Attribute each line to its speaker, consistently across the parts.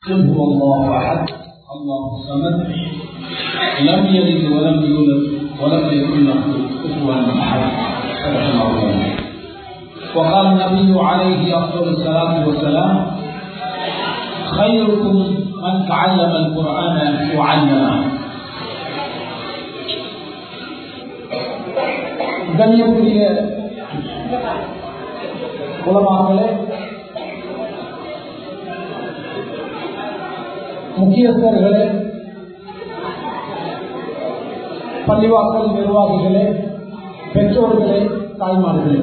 Speaker 1: قل هو الله احد الله الصمد لم يلد ولم يولد ولم يكن له كفوا احد صدق الله العظيم وقال النبي عليه افضل الصلاه والسلام خيركم من تعلم القران وعلمه கண்ணியக்கூடிய உலமாக்களே முக்கியஸ்தர்களே பள்ளிவாசல் நிர்வாகிகளே பெற்றோர்களே தாய்மார்களே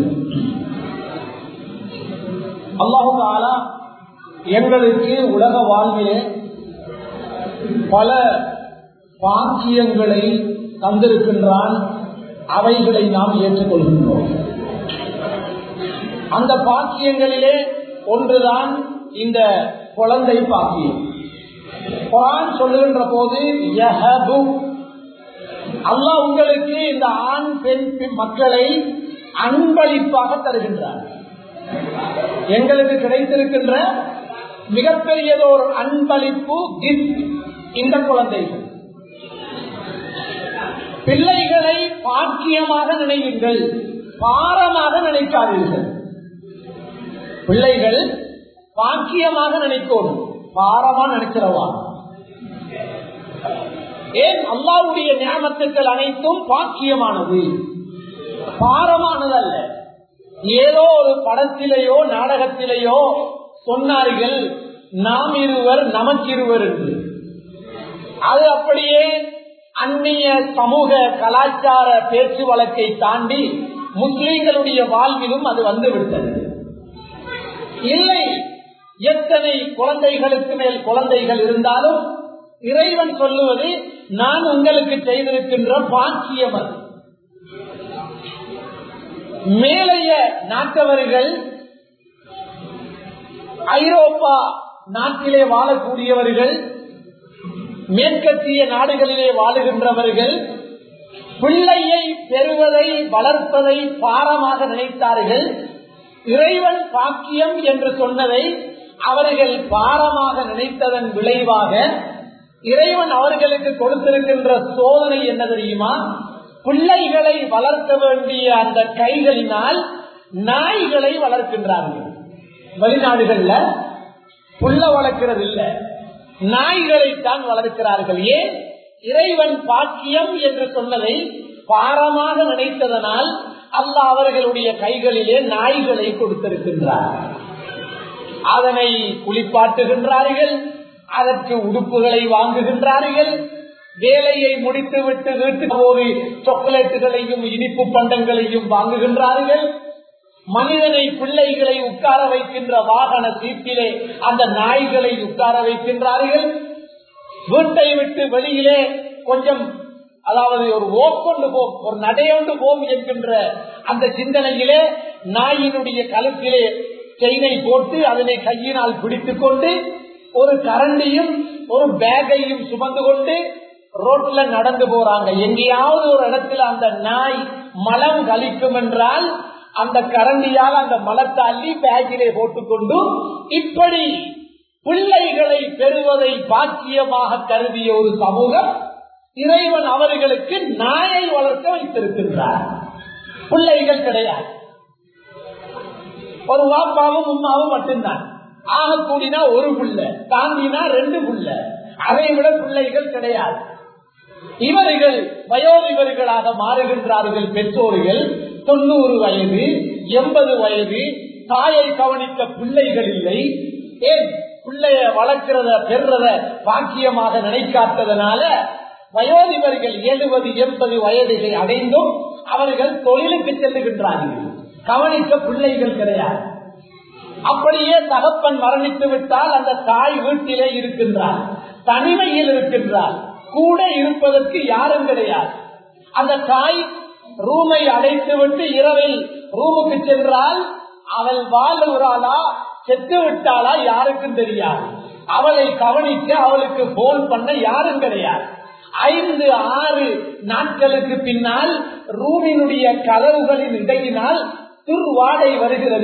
Speaker 1: அல்லாஹு தாலா எங்களுக்கு உலக வாழ்விலே பல பாக்கியங்களை தந்திருக்கின்றான் அவைகளை நாம் ஏற்றுக்கொள்கின்றோம் அந்த பாக்கியங்களிலே ஒன்றுதான் இந்த குழந்தை பாக்கியம் குரான் சொல்லுகின்ற போது அல்லாஹ் உங்களுக்கு இந்த ஆண் பெண் மக்களை அன்பளிப்பாக தருகின்றார் எங்களுக்கு கிடைத்திருக்கின்ற மிகப்பெரியதோர் அன்பளிப்பு கிஃப்ட் இந்த குழந்தைகள் பிள்ளைகளை பாக்கியமாக நினைவுங்கள் பாரமாக நினைக்காதீர்கள் பிள்ளைகள் பாக்கியமாக நினைக்கணும் பாரமா நினைக்கிறவா ஏன் அல்லாவுடைய ஞாபகத்துக்கள் அனைத்தும் பாக்கியமானது பாரமானது அல்ல ஏதோ ஒரு படத்திலேயோ நாடகத்திலேயோ சொன்னார்கள் நாம் இருவர் நமக்கிருவர் என்று அது அப்படியே அந்நிய சமூக கலாச்சார பேச்சு வழக்கை தாண்டி முஸ்லிம்களுடைய வாழ்விலும் அது வந்துவிட்டது இல்லை எத்தனை குழந்தைகளுக்கு மேல் குழந்தைகள் இருந்தாலும் இறைவன் சொல்லுவது நான் உங்களுக்கு செய்திருக்கின்ற பாக்கியம் அது மேலைய நாட்டவர்கள் ஐரோப்பா நாட்டிலே வாழக்கூடியவர்கள் மேற்கத்திய நாடுகளிலே வாழுகின்றவர்கள் பிள்ளையை பெறுவதை வளர்ப்பதை பாரமாக நினைத்தார்கள் இறைவன் பாக்கியம் என்று சொன்னதை அவர்கள் பாரமாக நினைத்ததன் விளைவாக இறைவன் அவர்களுக்கு கொடுத்திருக்கின்ற சோதனை என்ன தெரியுமா பிள்ளைகளை வளர்க்க வேண்டிய அந்த கைகளினால் நாய்களை வளர்க்கின்றார்கள் வெளிநாடுகள்ல புள்ள வளர்க்கிறது இல்லை நாய்களைத்தான் வளர்க்கிறார்கள் ஏன் இறைவன் பாக்கியம் என்று சொன்னதை பாரமாக நினைத்ததனால் அல்ல அவர்களுடைய கைகளிலே நாய்களை கொடுத்திருக்கின்றார் அதனை குளிப்பாட்டுகின்றார்கள் அதற்கு உடுப்புகளை வாங்குகின்றார்கள் வேலையை முடித்துவிட்டு வீட்டுக்கு போய் சாக்லேட்டுகளையும் இனிப்பு பண்டங்களையும் வாங்குகின்றார்கள் மனிதனை பிள்ளைகளை உட்கார வைக்கின்ற வாகன சீட்டிலே அந்த நாய்களை உட்கார வைக்கின்றார்கள் வீட்டை விட்டு வெளியிலே கொஞ்சம் அதாவது ஒரு ஓக்கொண்டு போம் ஒரு நடையொண்டு போம் என்கின்ற அந்த சிந்தனையிலே நாயினுடைய கழுத்திலே செயினை போட்டு அதனை கையினால் பிடித்துக் கொண்டு ஒரு கரண்டியும் ஒரு பேக்கையும் சுமந்து கொண்டு ரோட்ல நடந்து போறாங்க எங்கேயாவது ஒரு இடத்துல அந்த நாய் மலம் கழிக்கும் என்றால் அந்த கரண்டியால் அந்த மலத்தை அள்ளி பேக்கிலே போட்டுக்கொண்டு இப்படி பிள்ளைகளை பெறுவதை பாக்கியமாக கருதிய ஒரு சமூகம் இறைவன் அவர்களுக்கு நாயை வளர்க்க வைத்திருக்கின்றார் பிள்ளைகள் கிடையாது ஒரு வாப்பாவும் உமாவும் மட்டும்தான் ஆக கூடினா ஒரு புள்ள தாண்டினா ரெண்டு புள்ள அதை விட பிள்ளைகள் கிடையாது இவர்கள் வயோதிபர்களாக மாறுகின்றார்கள் பெற்றோர்கள் தொண்ணூறு வயது எண்பது வயது தாயை கவனிக்க பிள்ளைகள் இல்லை ஏன் பிள்ளைய வளர்க்கிறத பெறத பாக்கியமாக நினைக்காததனால வயோதிபர்கள் எழுபது எண்பது வயதுகளை அடைந்தும் அவர்கள் தொழிலுக்கு செல்லுகின்றார்கள் கவனிக்க பிள்ளைகள் கிடையாது அப்படியே தகப்பன் மரணித்து விட்டால் அந்த தாய் வீட்டிலே இருக்கின்றார் தனிமையில் இருக்கின்றார் கூட இருப்பதற்கு யாரும் கிடையாது அந்த தாய் ரூமை அடைத்து விட்டு இரவில் ரூமுக்கு சென்றால் அவள் வாழ்கிறாளா செத்து விட்டாளா யாருக்கும் தெரியாது அவளை கவனிக்க அவளுக்கு போன் பண்ண யாரும் கிடையாது ஐந்து ஆறு நாட்களுக்கு பின்னால் ரூமினுடைய கதவுகளின் இடையினால் துர்வாடை வருகிறது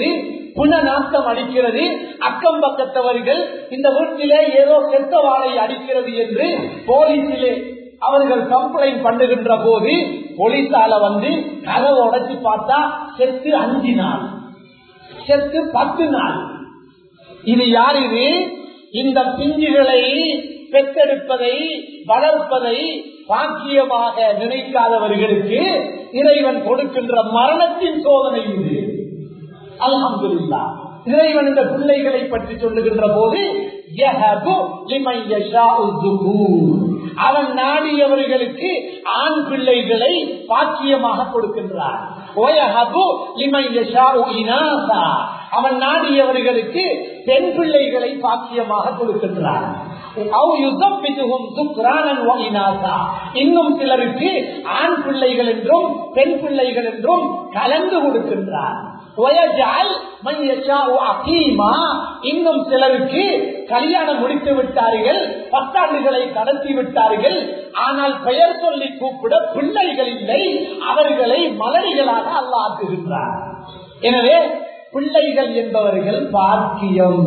Speaker 1: புனநாக்கம் அடிக்கிறது அக்கம் பக்கத்தவர்கள் இந்த வீட்டிலே ஏதோ செத்த வாழை அடிக்கிறது என்று போலீசிலே அவர்கள் கம்ப்ளைண்ட் பண்ணுகின்ற போது போலீசால வந்து கதவை உடைச்சு பார்த்தா செத்து அஞ்சு நாள் செத்து பத்து நாள் இது யார் இது இந்த பிஞ்சுகளை பெற்றெடுப்பதை வளர்ப்பதை பாக்கியமாக நினைக்காதவர்களுக்கு இறைவன் கொடுக்கின்ற மரணத்தின் சோதனை இது அல்ஹம்துலில்லா இறைவன் இந்த பிள்ளைகளை பற்றி சொல்லுகின்ற போது யஹபு லிமன் யஷாஉ ذُكُورَ. அவன் நாடியவர்களுக்கு ஆண் பிள்ளைகளை பாக்கியமாக கொடுக்கின்றான் வயஹபு லிமன் யஷாஉ இனாசா. அவன் நாடியவர்களுக்கு பெண் பிள்ளைகளை பாக்கியமாக கொடுக்கின்றான் அவு யுஸப்பிதுஹும் ذُكْرَانًا وَإِنَاثًا. இன்னும் சிலருக்கு ஆண் பிள்ளைகள் என்றும் பெண் பிள்ளைகள் என்றும் கலந்து கொடுக்கின்றான் وَيَجْعَلْ مَنْ يَشَاءُ عَقِيمًا. இன்னும் சிலருக்கு கல்யாணம் முடித்து விட்டார்கள் பத்தாண்டுகளை கடத்தி விட்டார்கள் ஆனால் பெயர் சொல்லி கூப்பிட பிள்ளைகள் இல்லை அவர்களை மலரிகளாக அல்லாக்குகின்றார் எனவே பிள்ளைகள் என்பவர்கள் பாக்கியம்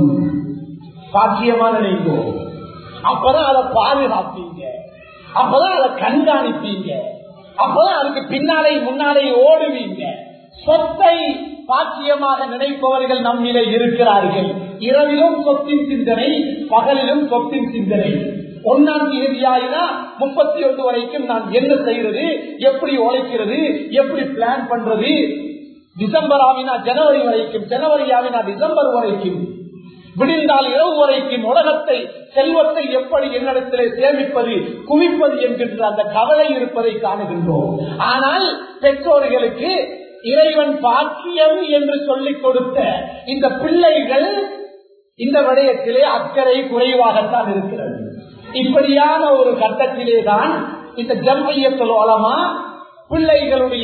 Speaker 1: பாக்கியமான நினைங்கோ அப்பதான் அதை பாதுகாப்பீங்க அப்பதான் அதை கண்காணிப்பீங்க அப்பதான் அதுக்கு பின்னாலே முன்னாலே ஓடுவீங்க சொத்தை பாக்கியமாக நினைப்பவர்கள் நம்மிலே இருக்கிறார்கள் இரவிலும் சொத்தின் சிந்தனை பகலிலும் சொத்தின் சிந்தனை ஒன்னாம் தேதி ஆயினா முப்பத்தி ஒன்று வரைக்கும் நான் என்ன செய்யறது எப்படி உழைக்கிறது எப்படி பிளான் பண்றது டிசம்பர் ஆவினா ஜனவரி வரைக்கும் ஜனவரி ஆவினா டிசம்பர் வரைக்கும் விடிந்தால் இரவு வரைக்கும் உலகத்தை செல்வத்தை எப்படி என்னிடத்திலே சேமிப்பது குவிப்பது என்கின்ற அந்த கவலை இருப்பதை காணுகின்றோம் ஆனால் பெற்றோர்களுக்கு இறைவன் பாக்கியம் என்று சொல்லிக் கொடுத்த இந்த பிள்ளைகள் இந்த விடயத்திலே அக்கறை குறைவாகத்தான் இருக்கிறது இப்படியான ஒரு கட்டத்திலே தான் இந்த ஜம்மையத்தில் ஓலமா பிள்ளைகளுடைய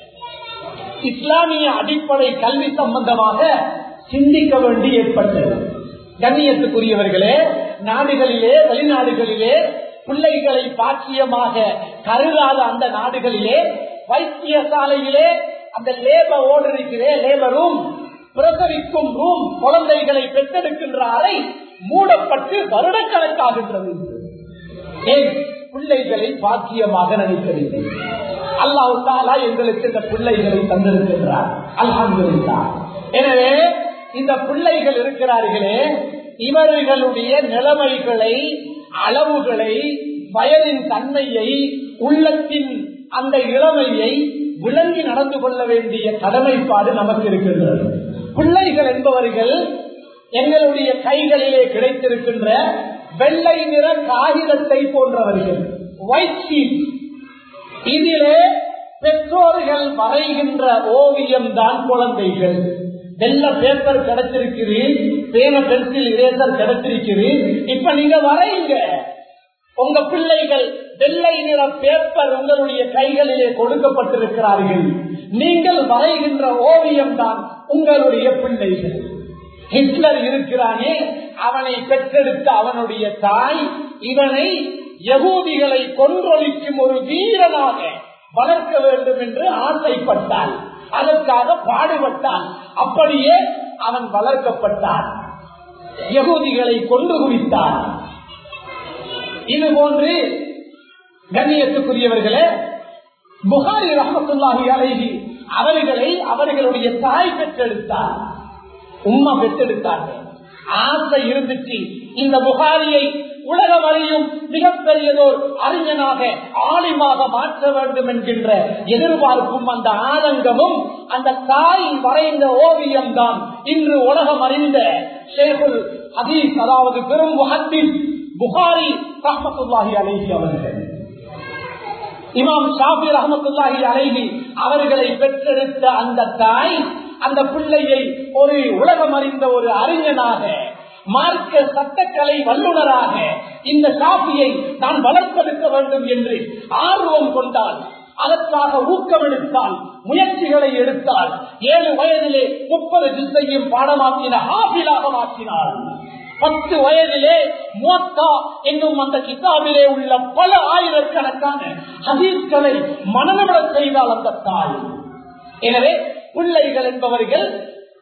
Speaker 1: இஸ்லாமிய அடிப்படை கல்வி சம்பந்தமாக சிந்திக்க வேண்டி ஏற்பட்டது கண்ணியத்துக்குரியவர்களே நாடுகளிலே வெளிநாடுகளிலே பிள்ளைகளை பாக்கியமாக கருதாத அந்த நாடுகளிலே வைத்தியசாலையிலே அந்த லேபர் ஓடு இருக்கிறே லேபர் ரூம் பிரசவிக்கும் ரூம் குழந்தைகளை பெற்றெடுக்கின்ற அறை மூடப்பட்டு வருடக்கணக்காகின்றது ஏன் பிள்ளைகளை பாக்கியமாக நினைக்கவில்லை அல்லாஹு தாலா எங்களுக்கு இந்த பிள்ளைகளை தந்திருக்கின்றார் அல்ஹம்துலில்லா எனவே இந்த பிள்ளைகள் இருக்கிறார்களே இவர்களுடைய நிலைமைகளை அளவுகளை வயதின் தன்மையை உள்ளத்தின் அந்த இளமையை விளங்கி நடந்து கொள்ள வேண்டிய கடமைப்பாடு நமக்கு இருக்கின்றது பிள்ளைகள் என்பவர்கள் எங்களுடைய கைகளிலே கிடைத்திருக்கின்ற வெள்ளை நிற காகிதத்தை போன்றவர்கள் ஒயிட் ஷீட் இதிலே பெற்றோர்கள் வரைகின்ற ஓவியம் தான் குழந்தைகள் வெள்ள பேப்பர் கிடைச்சிருக்குது பேன பென்சில் இரேசர் கிடைச்சிருக்குது இப்ப நீங்க வரையுங்க உங்க பிள்ளைகள் வெள்ளை நிற பேப்பர் உங்களுடைய கைகளிலே கொடுக்கப்பட்டிருக்கிறார்கள் நீங்கள் வரைகின்ற ஓவியம் தான் உங்களுடைய பிள்ளைகள் ஹிட்லர் இருக்கிறானே அவனை பெற்றெடுத்த அவனுடைய தாய் இவனை யகூதிகளை கொன்றொழிக்கும் ஒரு வீரனாக வளர்க்க வேண்டும் என்று ஆசைப்பட்டான் அதற்காக பாடுபட்டான் அப்படியே அவன் வளர்க்கப்பட்டான் யகூதிகளை கொண்டு குவித்தான் இது போன்று கண்ணியத்துக்குரியவர்களே புகாரி ரஹமத்துல்லாஹி அலைஹி அவர்களை அவர்களுடைய தாய் பெற்றெடுத்தார் உம்மா பெற்றெடுத்தார்கள் ஆசை இருந்துச்சு இந்த புகாரியை உலகம் அறியும் மிகப்பெரியதோர் அறிஞனாக ஆலிமாக மாற்ற வேண்டும் என்கின்ற எதிர்பார்ப்பும் அந்த ஆனந்தமும் அந்த தாய் வரைந்த ஓவியம் தான் இன்று உலகம் அறிந்த ஷேகுல் ஹதீஸ் அதாவது பெரும் முகத்தின் புகாரி ரஹமத்துல்லாஹி அலைஹி அவர்கள் இமாம் ஷாபி ரஹமத்துல்லாஹி அலைஹி அவர்களை பெற்றெடுத்த அந்த தாய் அந்த பிள்ளையை ஒரு உலகம் அறிந்த ஒரு அறிஞனாக மார்க்க சட்டக்கலை வல்லுநராக இந்த ஷாபியை நான் வளர்த்தெடுக்க வேண்டும் என்று ஆர்வம் கொண்டால் அதற்காக ஊக்கம் எடுத்தால் முயற்சிகளை எடுத்தால் ஏழு வயதிலே முப்பது திசையும் பாடமாக்கின ஆபிலாக மாற்றினார் பத்து வயதிலே மோத்தா என்னும் அந்த கிதாபிலே உள்ள பல ஆயிரக்கணக்கான ஹதீஸ்களை மனநமனம் செய்தால் அந்த தாய் எனவே பிள்ளைகள் என்பவர்கள்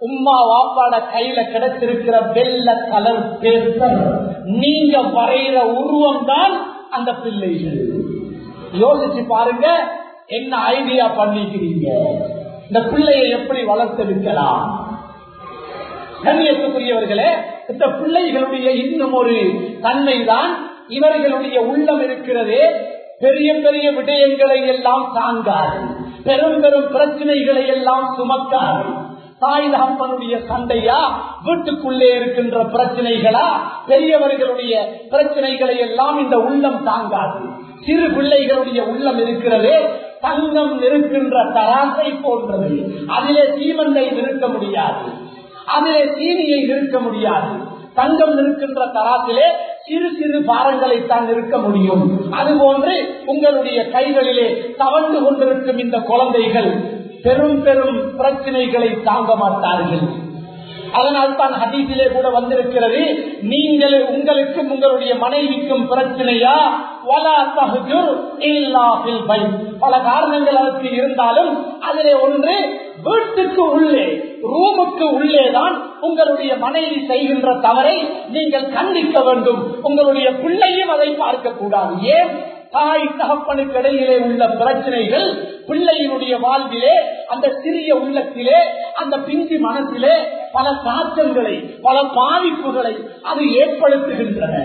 Speaker 1: உம்மா வாப்பாட கையில கிடைச்சிருக்கிற வெள்ள கலர் பேப்பர் நீங்க வரைகிற உருவம் தான் அந்த பிள்ளைகள் யோசிச்சு பாருங்க என்ன ஐடியா பண்ணிக்கிறீங்க இந்த பிள்ளையை எப்படி வளர்த்தெடுக்கலாம் கண்ணியத்துக்குரியவர்களே இந்த பிள்ளைகளுடைய இன்னும் ஒரு தன்மை தான் இவர்களுடைய உள்ளம் இருக்கிறதே பெரிய பெரிய விடயங்களை எல்லாம் தாங்காது பெரும் பெரும் பிரச்சனைகளை எல்லாம் சுமக்காது தாய் தகப்பனுடைய சண்டையா வீட்டுக்குள்ளே இருக்கின்ற பிரச்சனைகளா பெரியவர்களுடைய பிரச்சனைகளை எல்லாம் இந்த உள்ளம் தாங்காது சிறு பிள்ளைகளுடைய உள்ளம் இருக்கிறது தங்கம் இருக்கின்ற தராசை போன்றது அதிலே சீமந்தை நிறுத்த முடியாது அதிலே சீனியை நிறுத்த முடியாது தங்கம் இருக்கின்ற தராசிலே சிறு சிறு பாரங்களை தான் இருக்க முடியும் அதுபோன்று உங்களுடைய கைகளிலே தவழ்ந்து கொண்டிருக்கும் இந்த குழந்தைகள் பெரும் பெரும் பிரச்சனைகளை தாங்க மாட்டார்கள் அதனால் தான் ஹதீஸிலே கூட வந்திருக்கிறது நீங்கள் உங்களுக்கும் உங்களுடைய மனைவிக்கும் பிரச்சனையா வலா தஹ்ஜுர் இல்லா ஃபில் பைத் பல காரணங்கள் அதற்கு இருந்தாலும் அதிலே ஒன்று வீட்டுக்கு உள்ளே ரூமுக்கு உள்ளேதான் உங்களுடைய மனைவி செய்கின்ற தவறை நீங்கள் கண்டிக்க வேண்டும் உங்களுடைய பிள்ளையும் அதை பார்க்க கூடாது ஏன் தாய் தகப்பனுக்கு இடையிலே உள்ள பிரச்சனைகள் பிள்ளையினுடைய வாழ்விலே அந்த சிறிய உள்ளத்திலே அந்த பிஞ்சி மனத்திலே பல தாக்கங்களை பல பாதிப்புகளை அது ஏற்படுத்துகின்றன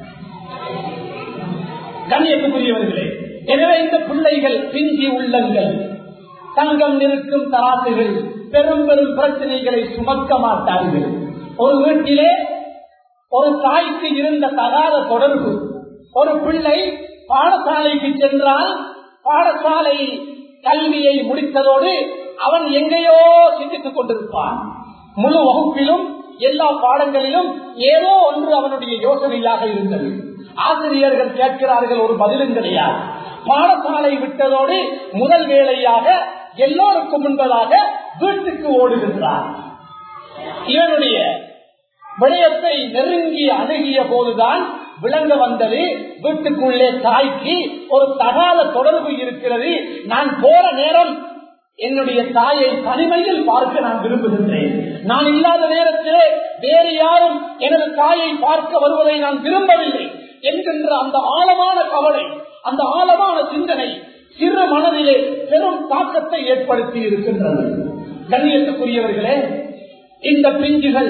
Speaker 1: கண்ணியத்துக்குரியவர்களே எனவே இந்த பிள்ளைகள் பிஞ்சி உள்ளங்கள் தங்கம் நிற்கும் தராசுகள் பெரும் பெரும் பிரச்சனைகளை சுமக்க மாட்டார்கள் ஒரு வீட்டிலே ஒரு தாய்க்கு இருந்த தகாத தொடர்பு ஒரு பிள்ளை பாடசாலைக்கு சென்றால் பாடசாலை கல்வியை முடித்ததோடு அவன் எங்கேயோ சிந்தித்துக் கொண்டிருப்பான் முழு வகுப்பிலும் எல்லா பாடங்களிலும் ஏதோ ஒன்று அவனுடைய யோசனையாக இருந்தது ஆசிரியர்கள் கேட்கிறார்கள் ஒரு பதிலும் கிடையாது பாடசாலை விட்டதோடு முதல் வேலையாக எல்லோருக்கும் முன்பதாக வீட்டுக்கு ஓடுகின்றார் இவனுடைய விடயத்தை நெருங்கி அணுகிய போதுதான் விளங்க வந்தது வீட்டுக்குள்ளே தாய்க்கு ஒரு தகாத தொடர்பு இருக்கிறது நான் போற நேரம் என்னுடைய தாயை தனிமையில் பார்க்க நான் விரும்புகின்றேன் நான் இல்லாத நேரத்திலே வேறு யாரும் எனது தாயை பார்க்க வருவதை நான் விரும்பவில்லை என்கின்ற அந்த ஆழமான கவலை அந்த ஆழமான சிந்தனை சிறு மனதிலே பெரும் தாக்கத்தை ஏற்படுத்தி இருக்கின்றது கண்ணியத்துக்குரியவர்களே இந்த பிஞ்சுகள்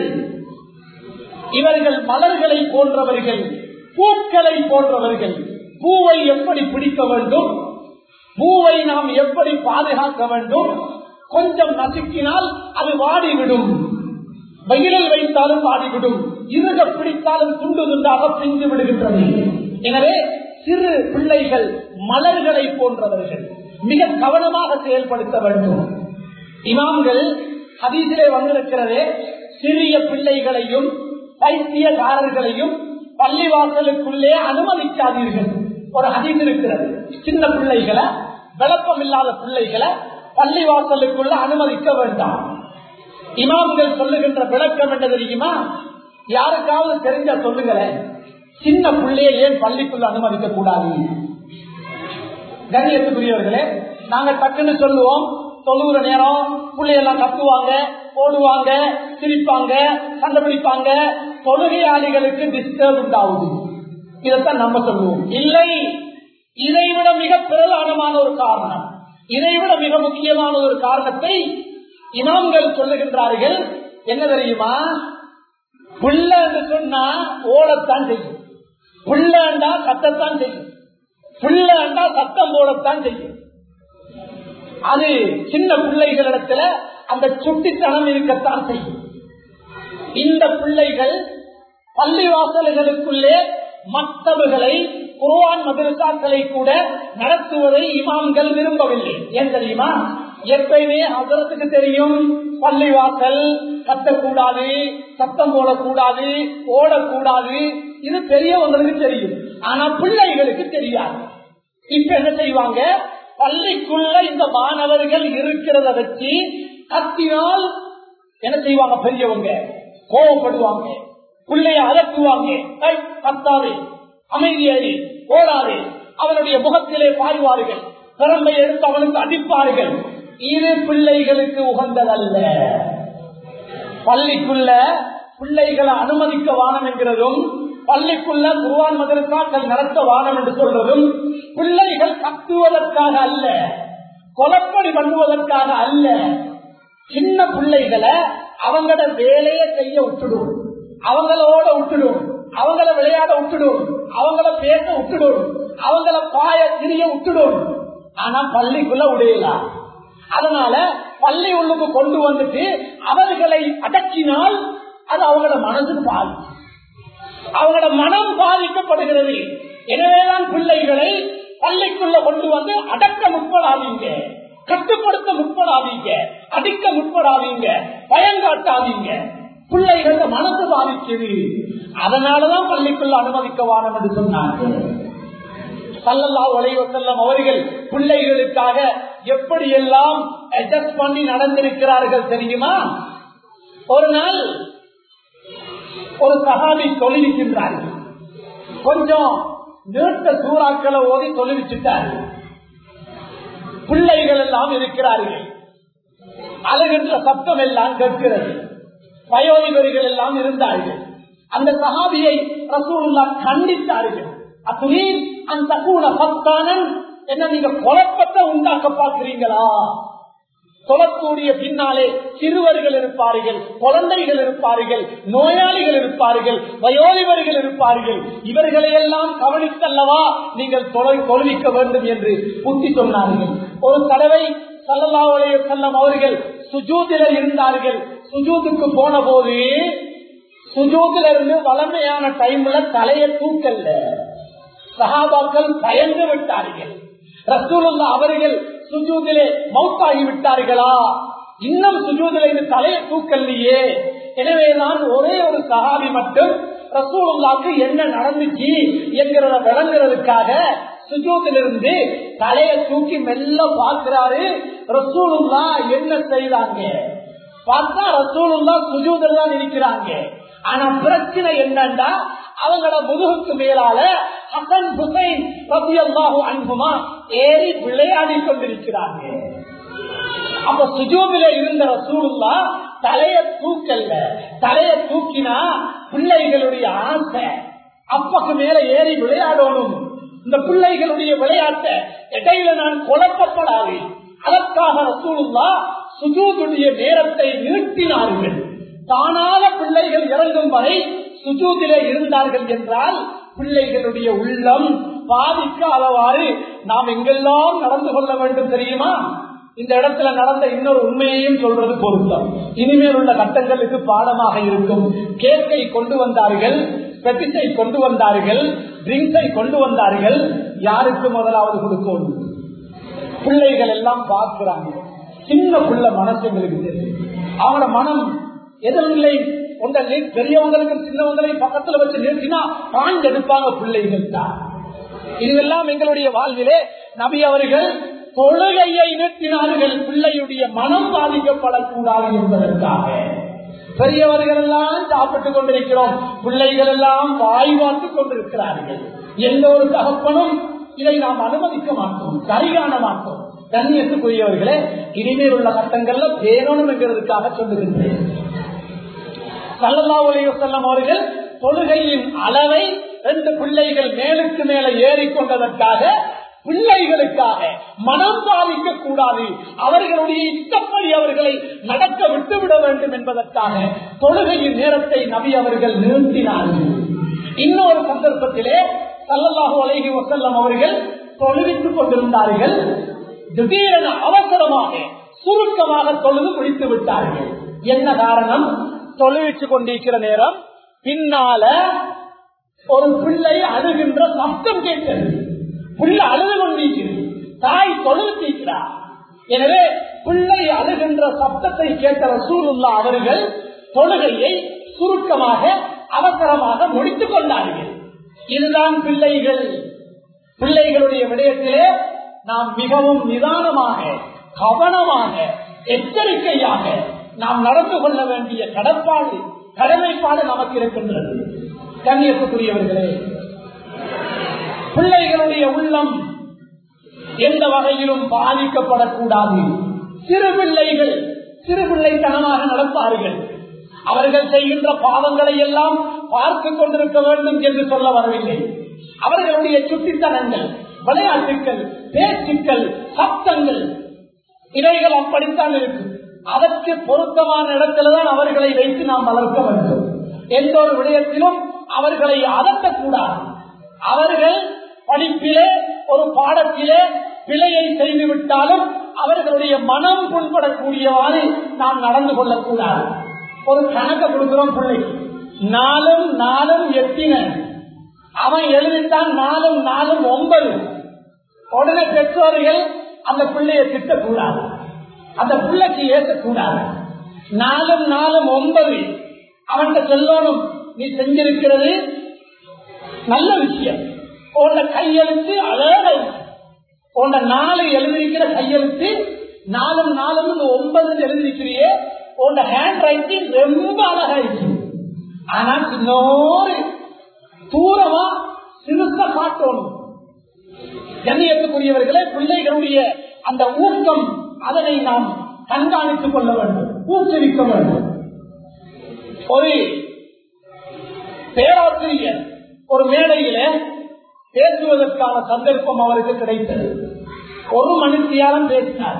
Speaker 1: இவர்கள் மலர்களை போன்றவர்கள் பூக்களை போன்றவர்கள் பூவை எப்படி பிடிக்க வேண்டும் பூவை நாம் எப்படி பாதுகாக்க வேண்டும் கொஞ்சம் நசுக்கினால் அது வாடிவிடும் வெயிலில் வைத்தாலும் வாடிவிடும் இருக பிடித்தாலும் துண்டு துண்டாக பிரிந்து விடுகின்றது எனவே சிறு பிள்ளைகள் மலர்களை போன்றவர்கள் மிக கவனமாக செயல்படுத்த வேண்டும் இமாம்கள் ஹதீசிலே வந்திருக்கிறது சிறிய பிள்ளைகளையும் பைத்தியக்காரர்களையும் பள்ளிவாசலுக்குள்ளே அனுமதிக்காதீர்கள் ஒரு ஹதீஸ் இருக்கிறது சின்ன பிள்ளைகளை விளப்பம் இல்லாத பிள்ளைகளை பள்ளிவாசலுக்குள்ள அனுமதிக்க வேண்டாம் இமாம்கள் சொல்லுகின்ற விளக்கம் என்ன தெரியுமா யாருக்காவது தெரிஞ்ச சொல்லுங்களேன் சின்ன பிள்ளைய ஏன் பள்ளிக்குள்ள அனுமதிக்க கூடாது கண்ணியத்துக்குரியவர்களே நாங்க டக்குன்னு சொல்லுவோம் தொழுகிற நேரம் பிள்ளையெல்லாம் கத்துவாங்க ஓடுவாங்க சிரிப்பாங்க கண்டுபிடிப்பாங்க தொழுகையாளிகளுக்கு டிஸ்டர்ப் உண்டாகுது இதைத்தான் நம்ம சொல்லுவோம் இல்லை இதைவிட மிக பிரதானமான ஒரு காரணம் இதைவிட மிக முக்கியமான ஒரு காரணத்தை இமாம்கள் சொல்லுகின்றார்கள் என்ன தெரியுமா புள்ள என்று சொன்னா ஓடத்தான் செய்யும் புள்ளண்டா கத்தத்தான் செய்யும் புள்ளண்டா சத்தம் போடத்தான் செய்யும் அது சின்ன பிள்ளைகளிடத்துல அந்த சுட்டித்தனம் இருக்கத்தான் செய்யும் இந்த பிள்ளைகள் பள்ளிவாசல்களுக்குள்ளே மக்தபுகளை குருவான் மதரசாக்களை கூட நடத்துவதை இமாம்கள் விரும்பவில்லை ஏன் தெரியுமா எப்பயுமே அதரத்துக்கு தெரியும் பள்ளிவாசல் கத்தக்கூடாது சத்தம் போடக்கூடாது ஓடக்கூடாது இது பெரியவங்களுக்கு தெரியும் ஆனா பிள்ளைகளுக்கு தெரியாது இப்ப என்ன செய்வாங்க பள்ளிக்குள்ள இந்த மாணவர்கள் இருக்கிறத வச்சு கத்தினால் என்ன செய்வாங்க பெரியவங்க கோவப்படுவாங்க பிள்ளைய அலக்குவாங்க கத்தாது அமைதியாரு ஓடாது அவனுடைய முகத்திலே பாய்வார்கள் திறமை எடுத்து அவனுக்கு அடிப்பார்கள் இரு பிள்ளைகளுக்கு உகந்ததல்ல பள்ளிக்குள்ள பிள்ளைகளை அனுமதிக்க வானம் என்கிறதும் பள்ளிக்குள்ள குருவான் மதரசாக்கள் நடத்த வானம் என்று சொல்றதும் பிள்ளைகள் கத்துவதற்காக அல்ல கொலப்படி பண்ணுவதற்காக அல்ல சின்ன பிள்ளைகளை அவங்களோட வேலையை செய்ய விட்டுடும் அவங்களோட விட்டுடும் அவங்கள விளையாட விட்டுடும் அவங்கள பேச விட்டுடும் அவங்கள பாய திரிய விட்டுடும் ஆனா பள்ளிக்குள்ள உடையலாம் அதனால பள்ளி உள்ளுக்கு கொண்டு வந்துட்டு அவர்களை அடக்கினால் அது அவங்களோட மனசுக்கு பாதிக்கும் அவங்களோட மனம் பாதிக்கப்படுகிறது எனவேதான் பிள்ளைகளை பள்ளிக்குள்ள கொண்டு வந்து அடக்க முற்படாதீங்க கட்டுப்படுத்த முற்படாதீங்க அடிக்க முற்படாதீங்க பயங்காட்டாதீங்க பிள்ளைகள மனசு பாதிக்குது அதனாலதான் பள்ளிக்குள்ள அனுமதிக்க வானம் என்று சொன்னாங்க சல்லல்லா செல்லம் அவர்கள் பிள்ளைகளுக்காக எப்படி எல்லாம் அட்ஜஸ்ட் பண்ணி நடந்திருக்கிறார்கள் தெரியுமா ஒரு நாள் ஒரு சகாபி தொழிலிக்கின்றார்கள் கொஞ்சம் நீட்ட சூறாக்களை ஓதி தொழிலிச்சுட்டார்கள் பிள்ளைகள் எல்லாம் இருக்கிறார்கள் அழுகின்ற சத்தம் எல்லாம் கேட்கிறது வயோதிபர்கள் எல்லாம் இருந்தார்கள் அந்த சகாபியை ரசூல்லா கண்டித்தார்கள் அத்துணீர் அந்த கூட பத்தானன் என்ன நீங்க குழப்பத்தை உண்டாக்க பார்க்கிறீங்களா தொழக்கூடிய பின்னாலே சிறுவர்கள் இருப்பார்கள் குழந்தைகள் இருப்பார்கள் நோயாளிகள் இருப்பார்கள் வயோதிபர்கள் இருப்பார்கள் இவர்களை எல்லாம் கவனித்தல்லவா நீங்கள் தொழுவிக்க வேண்டும் என்று புத்தி சொன்னார்கள் ஒரு தடவை சல்லல்லாவுடைய செல்லம் அவர்கள் சுஜூதில இருந்தார்கள் சுஜூத்துக்கு போன போது சுஜூதுல இருந்து வளமையான டைம்ல தலையை தூக்கல்ல சகாபாக்கள் பயந்து விட்டார்கள் ரசூலுல்லா அவர்கள் சுஜூதிலே மௌத்தாகி விட்டார்களா இன்னும் சுஜூதில இது தலையை தூக்கல்லையே எனவே நான் ஒரே ஒரு சகாபி மட்டும் ரசூலுல்லாக்கு என்ன நடந்துச்சு என்கிறத விளங்குறதுக்காக சுஜூதிலிருந்து தலையை தூக்கி மெல்ல பார்க்கிறாரு ரசூலுல்லா என்ன செய்தாங்க பார்த்தா ரசூலுல்லா சுஜூதில் தான் இருக்கிறாங்க ஆனா பிரச்சனை என்னன்னா அவங்களோட முதுகுக்கு மேலால ஹசன் ஹுசைன் ரபியல்லாஹு அன்புமா ஏறி விளையாடி கொண்டிருக்கிறாங்க அப்ப சுஜூபில இருந்த ரசூலுல்லா தலைய தூக்கல்ல தலைய தூக்கினா பிள்ளைகளுடைய ஆசை அப்பக்கு மேல ஏறி விளையாடணும் இந்த பிள்ளைகளுடைய விளையாட்டை இடையில நான் குழப்பப்படாது அதற்காக ரசூலுல்லா சுஜூதுடைய நேரத்தை நிறுத்தினார்கள் தானாக பிள்ளைகள் இறங்கும் வரை சுஜூதிலே இருந்தார்கள் என்றால் பிள்ளைகளுடைய உள்ளம் பாதிக்க அளவாறு நாம் எங்கெல்லாம் நடந்து கொள்ள வேண்டும் தெரியுமா இந்த இடத்துல நடந்த இன்னொரு உண்மையையும் சொல்றது பொருத்தம் இனிமேல் உள்ள கட்டங்களுக்கு பாடமாக இருக்கும் கேக்கை கொண்டு வந்தார்கள் பெட்டிஸை கொண்டு வந்தார்கள் ட்ரிங்க்ஸை கொண்டு வந்தார்கள் யாருக்கு முதலாவது கொடுக்கணும் பிள்ளைகள் எல்லாம் பார்க்கிறாங்க சின்ன பிள்ளை மனசு எங்களுக்கு தெரியும் அவங்களோட மனம் எதிர்நிலை ஒன்றை பெரியவங்களுக்கும் சின்னவங்களையும் பக்கத்துல வச்சு நிறுத்தினா பாய்ந்து எடுப்பாங்க பிள்ளைகள் தான் இதுவெல்லாம் எங்களுடைய வாழ்விலே நபி அவர்கள் தொழுகையை நிறுத்தினார்கள் பிள்ளையுடைய மனம் பாதிக்கப்படக்கூடாது என்பதற்காக பெரியவர்கள் எல்லாம் சாப்பிட்டுக் கொண்டிருக்கிறோம் பிள்ளைகள் எல்லாம் வாய் பார்த்துக் கொண்டிருக்கிறார்கள் எந்த ஒரு தகப்பனும் இதை நாம் அனுமதிக்க மாட்டோம் சரி காண மாட்டோம் கண்ணியத்துக்குரியவர்களே இனிமேல் உள்ள கட்டங்கள்ல பேரணும் என்கிறதுக்காக சொல்லுகின்றேன் சல்லல்லா உலக செல்லம் அவர்கள் தொழுகையின் அளவை ரெண்டு பிள்ளைகள் மேலுக்கு மேல ஏறிக்கொண்டதற்காக பிள்ளைகளுக்காக மனம் பாதிக்க கூடாது அவர்களுடைய இஷ்டப்படி அவர்களை நடக்க விட்டுவிட வேண்டும் என்பதற்காக தொழுகையின் நேரத்தை நபி அவர்கள் நிறுத்தினார்கள் இன்னொரு சந்தர்ப்பத்திலே சல்லல்லாஹு அலைஹி வசல்லம் அவர்கள் தொழுவித்துக் கொண்டிருந்தார்கள் திடீரென அவசரமாக சுருக்கமாக தொழுது முடித்து விட்டார்கள் என்ன காரணம் தொழுவிச்சு கொண்டிருக்கிற நேரம் பின்னால ஒரு பிள்ளை அழுகின்ற சப்தம் கேட்கிறது பிள்ளை அழுது கொண்டிருக்கிறது தாய் தொழுவித்திருக்கிறார் எனவே பிள்ளை அழுகின்ற சப்தத்தை கேட்ட ரசூலுல்லா அவர்கள் தொழுகையை சுருக்கமாக அவசரமாக முடித்துக் கொண்டார்கள் இதுதான் பிள்ளைகள் பிள்ளைகளுடைய விடயத்திலே நாம் மிகவும் நிதானமாக கவனமாக எச்சரிக்கையாக நாம் நடந்து கொள்ள வேண்டிய கடப்பாடு கடமைப்பாடு நமக்கு இருக்கின்றது கண்ணியத்துக்குரியவர்களே பிள்ளைகளுடைய உள்ளம் எந்த வகையிலும் பாதிக்கப்படக்கூடாது சிறு பிள்ளைகள் சிறு பிள்ளைத்தனமாக நடப்பார்கள் அவர்கள் செய்கின்ற பாவங்களை எல்லாம் பார்த்து கொண்டிருக்க வேண்டும் என்று சொல்ல வரவில்லை அவர்களுடைய சுட்டித்தனங்கள் விளையாட்டுக்கள் பேச்சுக்கள் சப்தங்கள் இவைகள் அப்படித்தான் இருக்கும் அதற்கு பொருத்தமான இடத்தில்தான் அவர்களை வைத்து நாம் வளர்க்க வேண்டும் எந்த ஒரு விடயத்திலும் அவர்களை அதட்டக்கூடாது அவர்கள் படிப்பிலே ஒரு பாடத்திலே பிழையை செய்து விட்டாலும் அவர்களுடைய மனம் புண்படக்கூடியவாறு நாம் நடந்து கொள்ளக்கூடாது ஒரு கணக்கை கொடுக்கிறோம் பிள்ளைக்கு நாலும் நாலும் எத்தின அவன் எழுதித்தான் நாலும் நாலும் ஒன்பது உடனே பெற்றோர்கள் அந்த பிள்ளையை திட்டக்கூடாது அந்த பிள்ளைக்கு ஏற்றக்கூடாது நாலும் நாலும் ஒன்பது அவன்கிட்ட சொல்லணும் நீ செஞ்சிருக்கிறது நல்ல விஷயம் உன்ன கையெழுத்து அழக உன்ன நாலு எழுதியிருக்கிற கையெழுத்து நாலும் நாலும் ஒன்பது எழுதியிருக்கிறியே உன் ஹேண்ட் ரைட்டிங் ரொம்ப அழகா இருக்கு ஆனா இன்னொரு தூரமா சிறுசா காட்டணும் கண்ணியத்துக்குரியவர்களே பிள்ளைகளுடைய அந்த ஊக்கம் அதனை நாம் கண்காணித்துக் கொள்ள வேண்டும் ஊக்குவிக்க வேண்டும் ஒரு பேராசிரியர் ஒரு மேடையில பேசுவதற்கான சந்தர்ப்பம் அவருக்கு கிடைத்தது ஒரு மனுஷியாலும் பேசினார்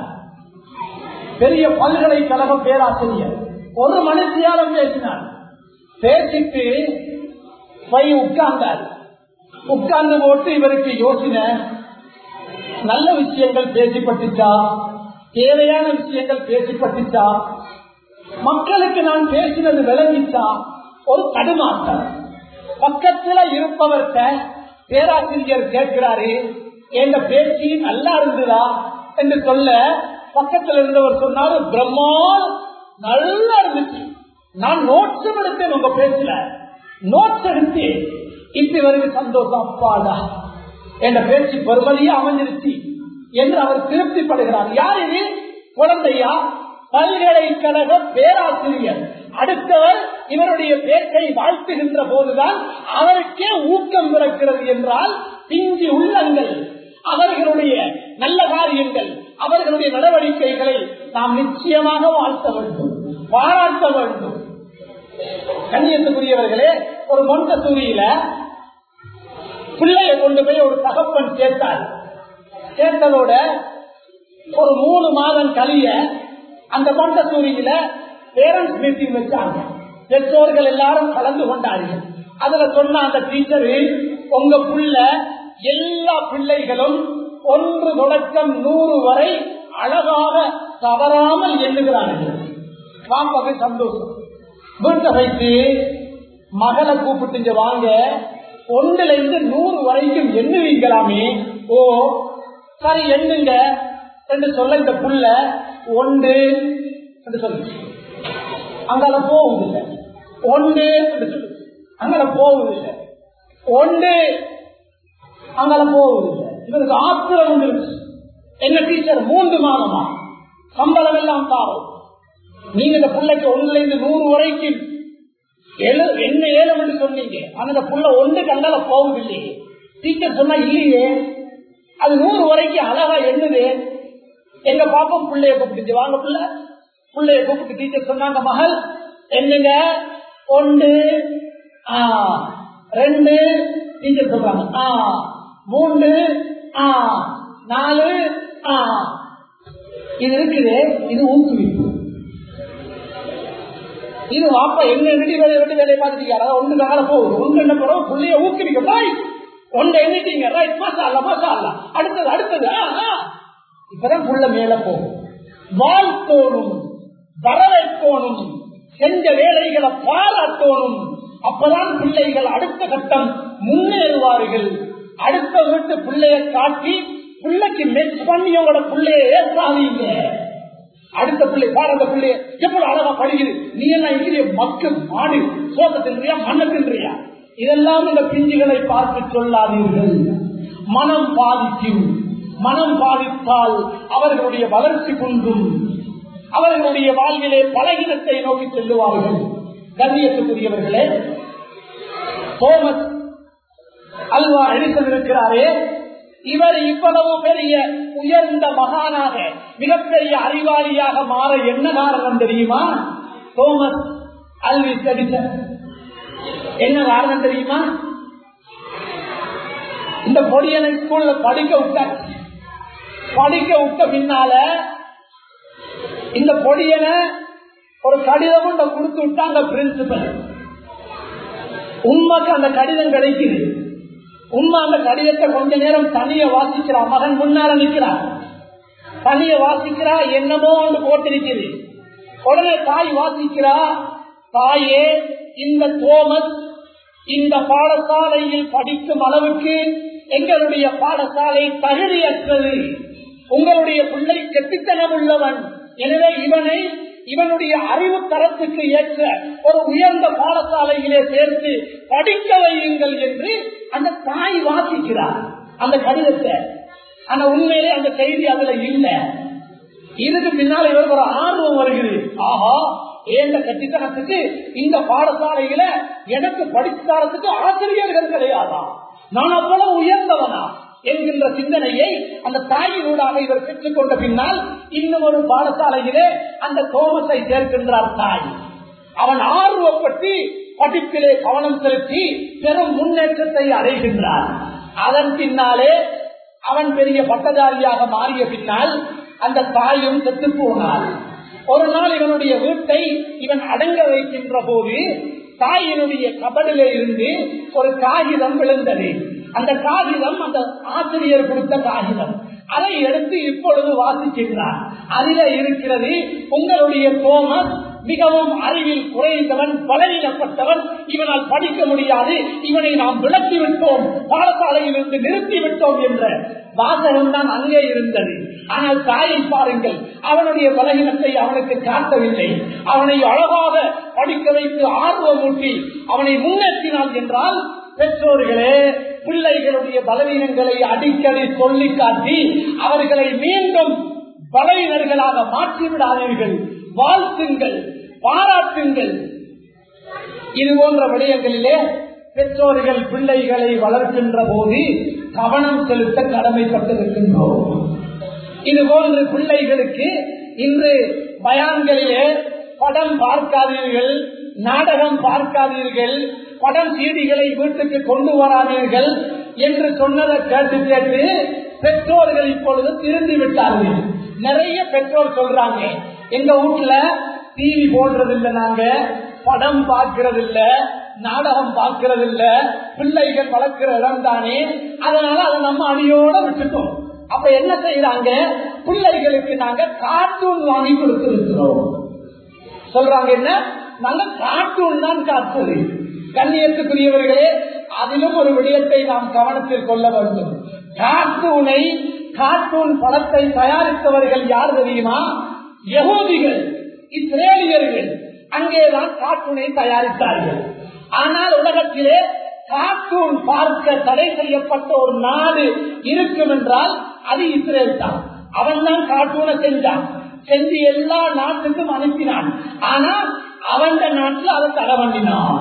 Speaker 1: பெரிய பல்கலைக்கழக பேராசிரியர் ஒரு மனுஷியாலும் பேசினார் பேசிட்டு போய் உட்கார்ந்தார் உட்கார்ந்து போட்டு இவருக்கு யோசனை நல்ல விஷயங்கள் பேசிப்பட்டுச்சா தேவையான விஷயங்கள் பேசிப்பட்டுச்சா மக்களுக்கு நான் பேசினது விளங்கிச்சா ஒரு தடுமாற்றம் பக்கத்துல இருப்பவர்கிட்ட பேராசிரியர் கேட்கிறாரு எங்க பேச்சு நல்லா இருந்ததா என்று சொல்ல பக்கத்துல இருந்தவர் சொன்னாரு பிரம்மாள் நல்லா இருந்துச்சு நான் நோட்ஸ் எடுத்தேன் உங்க பேச்சுல நோட்ஸ் எடுத்து இப்ப இவருக்கு சந்தோஷம் அப்பாடா என்ற பேச்சு பெருமதியா அமைஞ்சிருச்சு என்று அவர் திருப்திப்படுகிறார் யார் இது குழந்தையா பல்கலைக்கழக பேராசிரியர் அடுத்தவர் இவருடைய பேச்சை வாழ்த்துகின்ற போதுதான் அவருக்கே ஊக்கம் பிறக்கிறது என்றால் பிஞ்சு உள்ளங்கள் அவர்களுடைய நல்ல காரியங்கள் அவர்களுடைய நடவடிக்கைகளை நாம் நிச்சயமாக வாழ்த்த வேண்டும் பாராட்ட வேண்டும் கண்ணியத்துக்குரியவர்களே ஒரு மொண்டசூரியில பிள்ளைய கொண்டு போய் ஒரு தகப்பன் சேர்த்தார் சேர்த்ததோட ஒரு மூணு மாதம் கழிய அந்த மொண்டசூரியில பேரண்ட்ஸ் மீட்டிங் வச்சாங்க பெற்றோர்கள் எல்லாரும் கலந்து கொண்டார்கள் அதுல சொன்ன அந்த டீச்சரு உங்க புள்ள எல்லா பிள்ளைகளும் ஒன்று தொடக்கம் நூறு வரை அழகாக தவறாமல் எண்ணுகிறார்கள் பாப்பாக்கு சந்தோஷம் வீட்டை வைத்து மகளை கூப்பிட்டு வாங்க ஒன்றுல இருந்து நூறு வரைக்கும் எண்ணுவீங்களாமே ஓ சரி எண்ணுங்க என்று சொல்ல இந்த புள்ள ஒன்று என்று சொல்லு அங்கால போவதில்லை ஒன்று என்று சொல்லு அங்கால போவதில்லை ஒன்று அங்கால போவதில்லை இவருக்கு ஆத்திரம் வந்துருச்சு என்ன டீச்சர் மூன்று மாதமா சம்பளம் எல்லாம் தாரும் நீங்க இந்த பிள்ளைக்கு ஒன்றுல இருந்து நூறு வரைக்கும் எழு என்ன ஏலம் என்று சொன்னீங்க ஆனா இந்த புள்ள ஒன்று கண்டால போவதில்லை டீச்சர் சொன்னா இல்லையே அது நூறு வரைக்கும் அழகா எண்ணுது எங்க பாப்போம் பிள்ளைய கூப்பிட்டு வாங்க பிள்ளை பிள்ளைய கூப்பிட்டு டீச்சர் சொன்னாங்க மகள் என்னங்க ஒன்று ஆ ரெண்டு டீச்சர் சொல்றாங்க ஆ மூன்று ஆ நாலு ஆ இது இருக்குது இது ஊக்குவிப்பு இது வாப்பா என்ன எண்ணி வேலை விட்டு வேலையை பார்த்துட்டீங்க ஒன்று கால போகுது ஒன்று என்ன போறோம் புள்ளைய ஊக்குவிக்க ரைட் ஒன்றை எண்ணிட்டீங்க ரைட் மாசா அல்ல மாசா அல்ல அடுத்தது அடுத்தது இப்பதான் புள்ள மேல போகும் வாழ்த்தோணும் வரவேற்கோணும் செஞ்ச வேலைகளை பாராட்டோணும் அப்பதான் பிள்ளைகள் அடுத்த கட்டம் முன்னேறுவார்கள் அடுத்த வீட்டு பிள்ளைய காட்டி பிள்ளைக்கு மெச் பண்ணி உங்களோட பிள்ளைய ஏற்றாதீங்க அடுத்த பிள்ளை பாருங்க பிள்ளைய எவ்வளவு அழகா படிக்குது நீ என்ன இங்கே மக்கள் மாடு சோத்த தின்றியா மண்ண தின்றியா இதெல்லாம் இந்த பிஞ்சுகளை பார்த்து சொல்லாதீர்கள் மனம் பாதிக்கும் மனம் பாதித்தால் அவர்களுடைய வளர்ச்சி குன்றும் அவர்களுடைய வாழ்விலே பலகீனத்தை நோக்கி செல்லுவார்கள் கண்ணியத்துக்குரியவர்களே தோமஸ் அல்வா எடிசன் இருக்கிறாரே இவர் இவ்வளவு பெரிய உயர்ந்த மகானாக மிகப்பெரிய அறிவாளியாக மாற என்ன காரணம் தெரியுமா தோமஸ் அல்விஸ் எடிசன் என்ன காரணம் தெரியுமா இந்த பொடியனை ஸ்கூல்ல படிக்க விட்ட படிக்க விட்ட பின்னால இந்த பொடியனை ஒரு கடிதம் ஒன்றை கொடுத்து விட்டா அந்த பிரின்சிபல் உண்மைக்கு அந்த கடிதம் கிடைக்குது உண்மை அந்த கடிதத்தை கொஞ்ச நேரம் தனிய வாசிக்கிறா மகன் முன்னால நிற்கிறார் தனிய வாசிக்கிறா என்னமோ ஒன்று போட்டிருக்குது உடனே தாய் வாசிக்கிறா தாயே இந்த தோமஸ் இந்த பாடசாலையில் படிக்கும் அளவுக்கு எங்களுடைய பாடசாலை தகுதியற்றது உங்களுடைய பிள்ளை கெட்டித்தனம் உள்ளவன் எனவே இவனை இவனுடைய அறிவு தரத்துக்கு ஏற்ற ஒரு உயர்ந்த பாடசாலையிலே சேர்த்து படிக்க வையுங்கள் என்று அந்த தாய் வாசிக்கிறார் அந்த கடிதத்தை ஆனா உண்மையிலே அந்த செய்தி அதுல இல்லை இதுக்கு பின்னால் இவருக்கு ஒரு ஆர்வம் வருகிறது ஆஹா ஏந்த கட்டித்தனத்துக்கு இந்த பாடசாலையில எனக்கு படித்தாரத்துக்கு ஆசிரியர்கள் கிடையாதா நான் அவ்வளவு உயர்ந்தவனா என்கின்ற சிந்தனையை அந்த தாயினூடாக இவர் பெற்றுக் கொண்ட பின்னால் இன்னும் ஒரு பாடசாலையிலே அந்த தோமஸை சேர்க்கின்றார் தாய் அவன் ஆர்வப்பட்டு படிப்பிலே கவனம் செலுத்தி பெரும் முன்னேற்றத்தை அடைகின்றான் அதன் பின்னாலே அவன் பெரிய பட்டதாரியாக மாறிய பின்னால் அந்த தாயும் செத்து போனாள் ஒரு நாள் இவனுடைய வீட்டை இவன் அடங்க வைக்கின்ற போது தாயினுடைய கபடிலே இருந்து ஒரு காகிதம் விழுந்தது அந்த காகிதம் அந்த ஆசிரியர் கொடுத்த காகிதம் அதை எடுத்து இப்பொழுது வாசிக்கின்றார் அதில இருக்கிறது உங்களுடைய தோமஸ் மிகவும் அறிவில் குறைந்தவன் பலவீனப்பட்டவன் இவனால் படிக்க முடியாது இவனை நாம் விளக்கி விட்டோம் பாடசாலையில் இருந்து நிறுத்தி விட்டோம் என்ற வாசகம் தான் அங்கே இருந்தது ஆனால் தாயை பாருங்கள் அவனுடைய பலகீனத்தை அவனுக்கு காட்டவில்லை அவனை அழகாக படிக்க வைத்து ஆர்வமூட்டி அவனை முன்னேற்றினான் என்றால் பெற்றோர்களே பிள்ளைகளுடைய பலவீனங்களை அடிக்கடி சொல்லி காட்டி அவர்களை மீண்டும் பலவீனர்களாக மாற்றி விடாதீர்கள் வாழ்த்துங்கள் பாராட்டுங்கள் இது போன்ற விடயங்களிலே பெற்றோர்கள் பிள்ளைகளை வளர்க்கின்ற போது கவனம் செலுத்த கடமைப்பட்டிருக்கின்றோம் இது போன்ற பிள்ளைகளுக்கு இன்று பயான்களிலே படம் பார்க்காதீர்கள் நாடகம் பார்க்காதீர்கள் படம் சீடிகளை வீட்டுக்கு கொண்டு வராதீர்கள் என்று சொன்னதை கேட்டு கேட்டு பெற்றோர்கள் இப்பொழுது திருந்தி விட்டார்கள் நிறைய பெற்றோர் சொல்றாங்க எங்க வீட்டுல டிவி போடுறது இல்ல நாங்க படம் பார்க்கறது இல்ல நாடகம் பார்க்கறது இல்ல பிள்ளைகள் வளர்க்கிற இடம் தானே அதனால அதை நம்ம அடியோட விட்டுட்டோம் அப்ப என்ன செய்யறாங்க பிள்ளைகளுக்கு நாங்க கார்ட்டூன் வாங்கி கொடுத்திருக்கிறோம் சொல்றாங்க என்ன நாங்க கார்ட்டூன் தான் காட்டுறது கண்ணியத்துக்குரியவர்களே அதிலும் ஒரு விடயத்தை நாம் கவனத்தில் கொள்ள வேண்டும் கார்ட்டூனை கார்ட்டூன் படத்தை தயாரித்தவர்கள் யார் தெரியுமா யகூதிகள் இஸ்ரேலியர்கள் அங்கேதான் கார்ட்டூனை தயாரித்தார்கள் ஆனால் உலகத்திலே கார்ட்டூன் பார்க்க தடை செய்யப்பட்ட ஒரு நாடு இருக்கும் என்றால் அது இஸ்ரேல் தான் அவன் தான் கார்ட்டூனை செஞ்சான் செஞ்சு எல்லா நாட்டுக்கும் அனுப்பினான் ஆனா அவன் நாட்டுல அதை தடை பண்ணினான்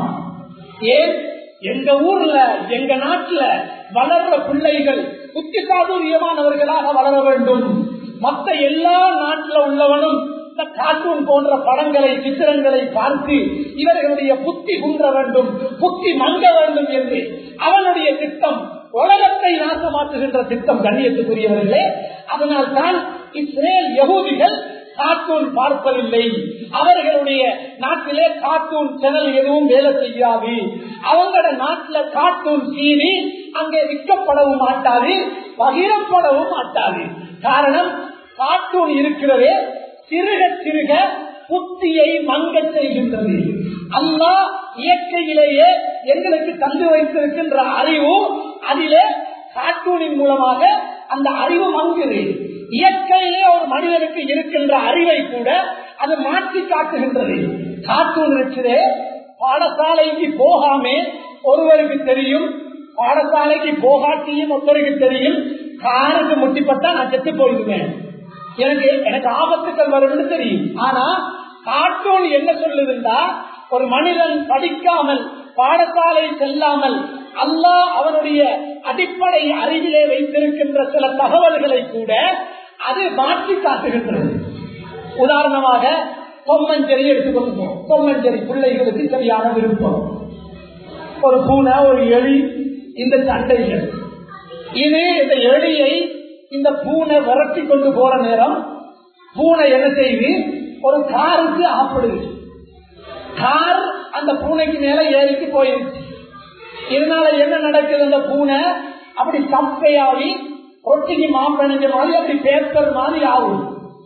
Speaker 1: ஏன் எங்க ஊர்ல எங்க நாட்டுல வளர்ற பிள்ளைகள் புத்தி சாதுரியமானவர்களாக வளர வேண்டும் மற்ற எல்லா நாட்டுல உள்ளவனும் இந்த கார்ட்டூன் போன்ற படங்களை சித்திரங்களை பார்த்து இவர்களுடைய புத்தி குன்ற வேண்டும் புத்தி மங்க வேண்டும் என்று அவனுடைய திட்டம் உலகத்தை நாசமாக்குகின்ற திட்டம் கண்ணியத்துக்குரியவர்களே அதனால் தான் இஸ்ரேல் யகூதிகள் கார்ட்டூன் பார்ப்பதில்லை அவர்களுடைய நாட்டிலே கார்ட்டூன் சேனல் எதுவும் வேலை செய்யாது அவங்களோட நாட்டுல கார்ட்டூன் சீனி அங்கே விற்கப்படவும் மாட்டாது பகிரப்படவும் மாட்டாது காரணம் கார்ட்டூன் இருக்கிறதே சிறுக சிறுக புத்தியை மங்க செய்கின்றது அல்லா இயற்கையிலேயே எங்களுக்கு தந்து வைத்திருக்கின்ற அறிவு அதிலே கார்ட்டூனின் மூலமாக அந்த அறிவு மங்குது இயற்கையிலே ஒரு மனிதனுக்கு இருக்கின்ற அறிவை கூட அது மாற்றி காட்டுகின்றது கார்ட்டூன் இருக்கிறே பாடசாலைக்கு போகாம ஒருவருக்கு தெரியும் பாடசாலைக்கு போகாட்டியும் ஒருவருக்கு தெரியும் காருக்கு முட்டிப்பட்டா நான் செத்து போயிடுவேன் எனக்கு எனக்கு ஆபத்துக்கள் வரும்னு தெரியும் ஆனா கார்ட்டூன் என்ன சொல்லுதுன்னா ஒரு மனிதன் படிக்காமல் பாடசாலை செல்லாமல் அல்லாஹ் அவனுடைய அடிப்படை அறிவிலே வைத்திருக்கின்ற சில தகவல்களை கூட அது மாற்றி காட்டுகின்றது உதாரணமாக பொம்மஞ்செறி எடுத்துக்கொண்டு போகும் பொம்மஞ்செறி பிள்ளைகளுக்கு சரியான விருப்பம் ஒரு பூனை ஒரு எலி இந்த சண்டைகள் இது இந்த எலியை இந்த பூனை விரட்டி கொண்டு போற நேரம் பூனை என்ன செய்து ஒரு காருக்கு ஆப்பிடுது கார் அந்த பூனைக்கு மேல ஏறிட்டு போயிருச்சு இதனால என்ன நடக்குது அந்த பூனை அப்படி சப்பையாகி ரொட்டிக்கு மாம்பணிஞ்ச மாதிரி அப்படி பேப்பர் மாதிரி ஆகும்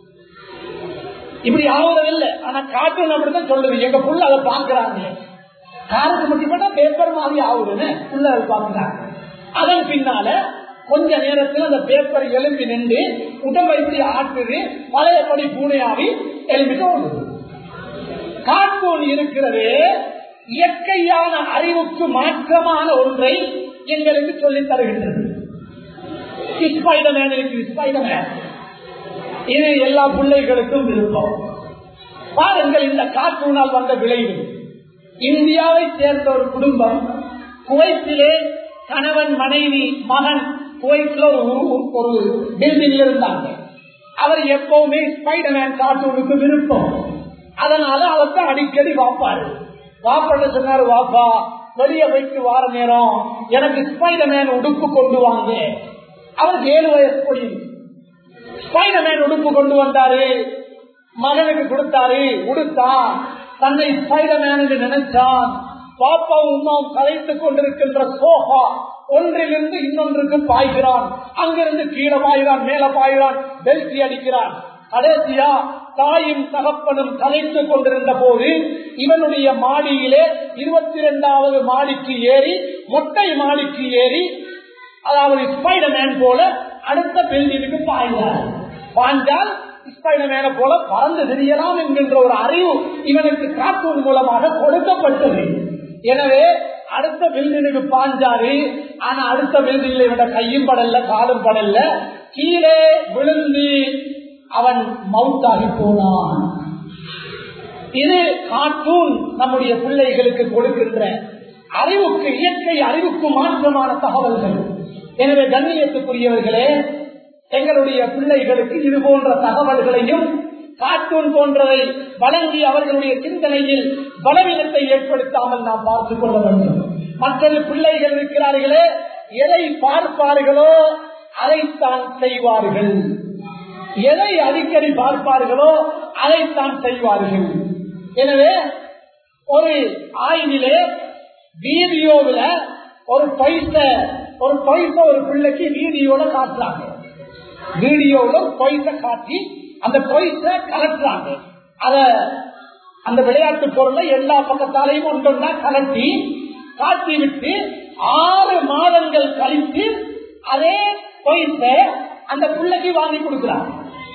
Speaker 1: இப்படி ஆகுறதில்லை ஆனா கார்ட்டூன் அப்படிதான் சொல்லுது எங்க புள்ள அதை பாக்குறாங்க காருக்கு மட்டும் பேப்பர் மாதிரி ஆகுதுன்னு புள்ள அதை பாக்குறாங்க அதன் பின்னால கொஞ்ச நேரத்தில் அந்த பேப்பர் எலும்பி நின்று உடம்பை இப்படி ஆட்டுது பழையபடி பூனையாவி எலும்பிட்டு ஓடுது கார்ட்டூன் இருக்கிறது இயற்கையான அறிவுக்கு மாற்றமான ஒன்றை எங்களுக்கு சொல்லித் தருகின்றது ஸ்பைடர்மேன் இருக்கு ஸ்பைடர்மேன் இது எல்லா பிள்ளைகளுக்கும் விருப்பம் பாருங்கள் இந்த கார்ட்டூனால் வந்த விளைவு இந்தியாவை சேர்ந்த ஒரு குடும்பம் குவைத்திலே கணவன் மனைவி மகன் குவைத்தில் ஒரு ஒரு பில்டிங்ல இருந்தாங்க அவர் எப்பவுமே ஸ்பைடர்மேன் கார்ட்டூனுக்கு விருப்பம் அதனால அவர்த்த அடிக்கடி வாப்பாரு வாப்பாடு சொன்னாரு வாப்பா வெளியே போயிட்டு வார நேரம் எனக்கு ஸ்பைடர்மேன் உடுப்பு கொண்டு வாங்க அவருக்கு ஏழு வயசு பொடி ஸ்பைடர்மேன் உடுப்பு கொண்டு வந்தாரு மகனுக்கு கொடுத்தாரு உடுத்தான் தன்னை ஸ்பைடர்மேன் என்று நினைச்சான் பாப்பாவும் உமாவும் கலைத்துக் கொண்டிருக்கின்ற சோகா ஒன்றிலிருந்து இன்னொன்றுக்கு பாய்கிறான் அங்கிருந்து கீழே பாய்கிறான் மேல பாய்கிறான் பெல்சி அடிக்கிறான் கடைசியா தாயும் தகப்பனும் கலைத்துக் கொண்டிருந்த போது இவனுடைய மாடியிலே இருபத்தி இரண்டாவது மாடிக்கு ஏறி மொட்டை மாடிக்கு ஏறி அதாவது ஸ்பைடர்மேன் போல அடுத்த பில்டிங்க்கு பாய்ந்தார் பாய்ந்தால் ஸ்பைடர்மேன போல பறந்து தெரியலாம் என்கின்ற ஒரு அறிவு இவனுக்கு கார்ட்டூன் மூலமாக கொடுக்கப்பட்டது எனவே அடுத்த பில்டிங்க்கு பாஞ்சாரு ஆனா அடுத்த பில்டிங்ல இவட கையும் படல காலும் படல கீழே விழுந்து அவன் மவுத்தாகி போனான் இது கார்ட்டூன் நம்முடைய பிள்ளைகளுக்கு கொடுக்கின்ற அறிவுக்கு இயற்கை அறிவுக்கு மாற்றமான தகவல்கள் எனவே கண்ணியத்துக்குரியவர்களே எங்களுடைய பிள்ளைகளுக்கு இது போன்ற தகவல்களையும் கார்ட்டூன் போன்றதை வழங்கி அவர்களுடைய சிந்தனையில் பலவீனத்தை ஏற்படுத்தாமல் நாம் பார்த்துக் கொள்ள வேண்டும் மற்றொரு பிள்ளைகள் இருக்கிறார்களே எதை பார்ப்பார்களோ அதைத்தான் செய்வார்கள் எதை அடிக்கடி பார்ப்பார்களோ அதைத்தான் செய்வார்கள் எனவே ஒரு ஆய்விலே வீடியோவில் ஒரு பைச ஒரு பைச ஒரு பிள்ளைக்கு வீடியோல காட்டுறாங்க வீடியோல பைச காட்டி அந்த பைச கலட்டுறாங்க அத அந்த விளையாட்டு பொருளை எல்லா பக்கத்தாலையும் ஒன்றொன்னா கலட்டி காட்டி விட்டு ஆறு மாதங்கள் கழித்து அதே பைச அந்த பிள்ளைக்கு வாங்கி கொடுக்கிறாங்க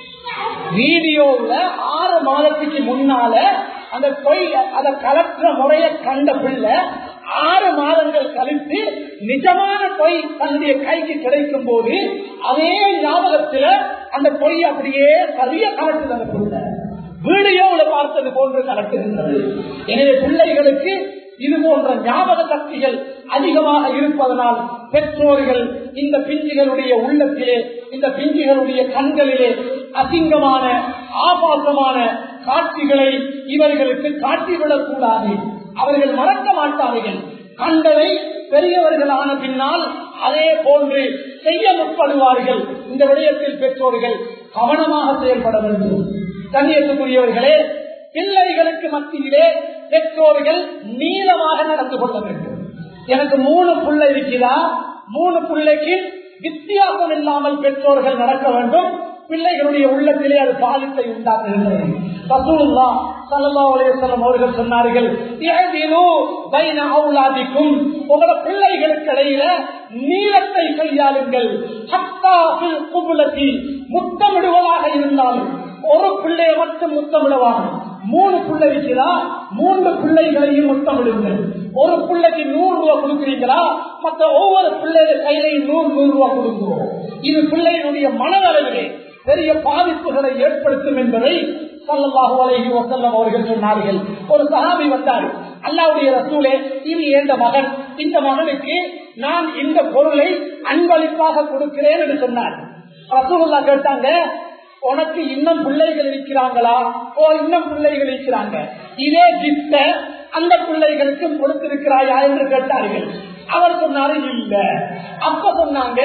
Speaker 1: வீடியோவில் ஆறு மாதத்துக்கு முன்னால அந்த பொய் அதை கலற்ற முறையை கண்ட பிள்ளை ஆறு மாதங்கள் கழித்து நிஜமான பொய் தன்னுடைய கைக்கு கிடைக்கும் போது அதே ஞாபகத்துல அந்த பொய் அப்படியே சரியா கலட்டுது அந்த பிள்ளை வீடியோவில் பார்த்தது போன்று கலட்டுகின்றது எனவே பிள்ளைகளுக்கு இது போன்ற ஞாபக சக்திகள் அதிகமாக இருப்பதனால் பெற்றோர்கள் இந்த பிஞ்சுகளுடைய உள்ளத்திலே இந்த பிஞ்சுகளுடைய கண்களிலே அசிங்கமான ஆபாசமான காட்சிகளை இவர்களுக்கு காட்டிவிடக் கூடாது அவர்கள் மறக்க மாட்டார்கள் கண்டதை பெரியவர்களான பின்னால் அதே போன்று செய்ய முற்படுவார்கள் இந்த விடயத்தில் பெற்றோர்கள் கவனமாக செயல்பட வேண்டும் கண்ணியத்துக்குரியவர்களே பிள்ளைகளுக்கு மத்தியிலே பெற்றோர்கள் நீளமாக நடந்து கொள்ள வேண்டும் எனக்கு மூணு பிள்ளை இருக்கிறா மூணு பிள்ளைக்கு வித்தியாசம் இல்லாமல் பெற்றோர்கள் நடக்க வேண்டும் பிள்ளைகளுடைய உள்ளத்திலே அது பாலித்தை உண்டாக்குகின்றது ரசூலுல்லா ஸல்லல்லாஹு அலைஹி வஸல்லம் அவர்கள் சொன்னார்கள் இஹ்தினு பைன அவுலாதிக்கும் உங்களோட பிள்ளைகளுக்கு இடையில நீளத்தை கையாளுங்கள் ஹத்தா ஃபில் குபுலத்தி முத்தமிடுவதாக இருந்தாலும் ஒரு பிள்ளையை மட்டும் முத்தமிடுவாங்க மூணு பிள்ளை இருக்கிறா மூன்று பிள்ளைகளையும் முத்தமிடுங்கள் ஒரு பிள்ளைக்கு நூறு ரூபாய் கொடுக்குறீங்களா மற்ற ஒவ்வொரு பிள்ளைகள் கையிலையும் நூறு நூறு ரூபாய் கொடுக்கிறோம் இது பிள்ளையினுடைய மனதளவிலே பெரிய பாதிப்புகளை ஏற்படுத்தும் என்பதை சல்லல்லாஹு அலைஹி வஸல்லம் அவர்கள் சொன்னார்கள் ஒரு சஹாபி வந்தார் அல்லாவுடைய ரசூலே இது என்ற மகன் இந்த மகனுக்கு நான் இந்த பொருளை அன்பளிப்பாக கொடுக்கிறேன் என்று சொன்னார் ரசூலுல்லா கேட்டாங்க
Speaker 2: உனக்கு இன்னும் பிள்ளைகள் இருக்கிறாங்களா ஓ இன்னும் பிள்ளைகள் இருக்கிறாங்க இதே கிஃப்ட அந்த பிள்ளைகளுக்கு கொடுத்திருக்கிறாயா என்று கேட்டார்கள் அவர் சொன்னாரு இல்ல அப்ப சொன்னாங்க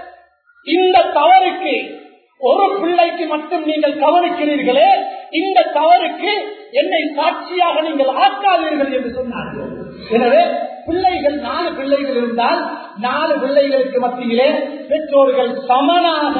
Speaker 2: இந்த தவறுக்கு ஒரு பிள்ளைக்கு மட்டும் நீங்கள் கவனிக்கிறீர்களே இந்த தவறுக்கு என்னை சாட்சியாக நீங்கள் ஆக்காதீர்கள் என்று சொன்னார்கள் எனவே பிள்ளைகள் நாலு பிள்ளைகள் இருந்தால் நாலு பிள்ளைகளுக்கு மத்தியிலே பெற்றோர்கள் சமனாக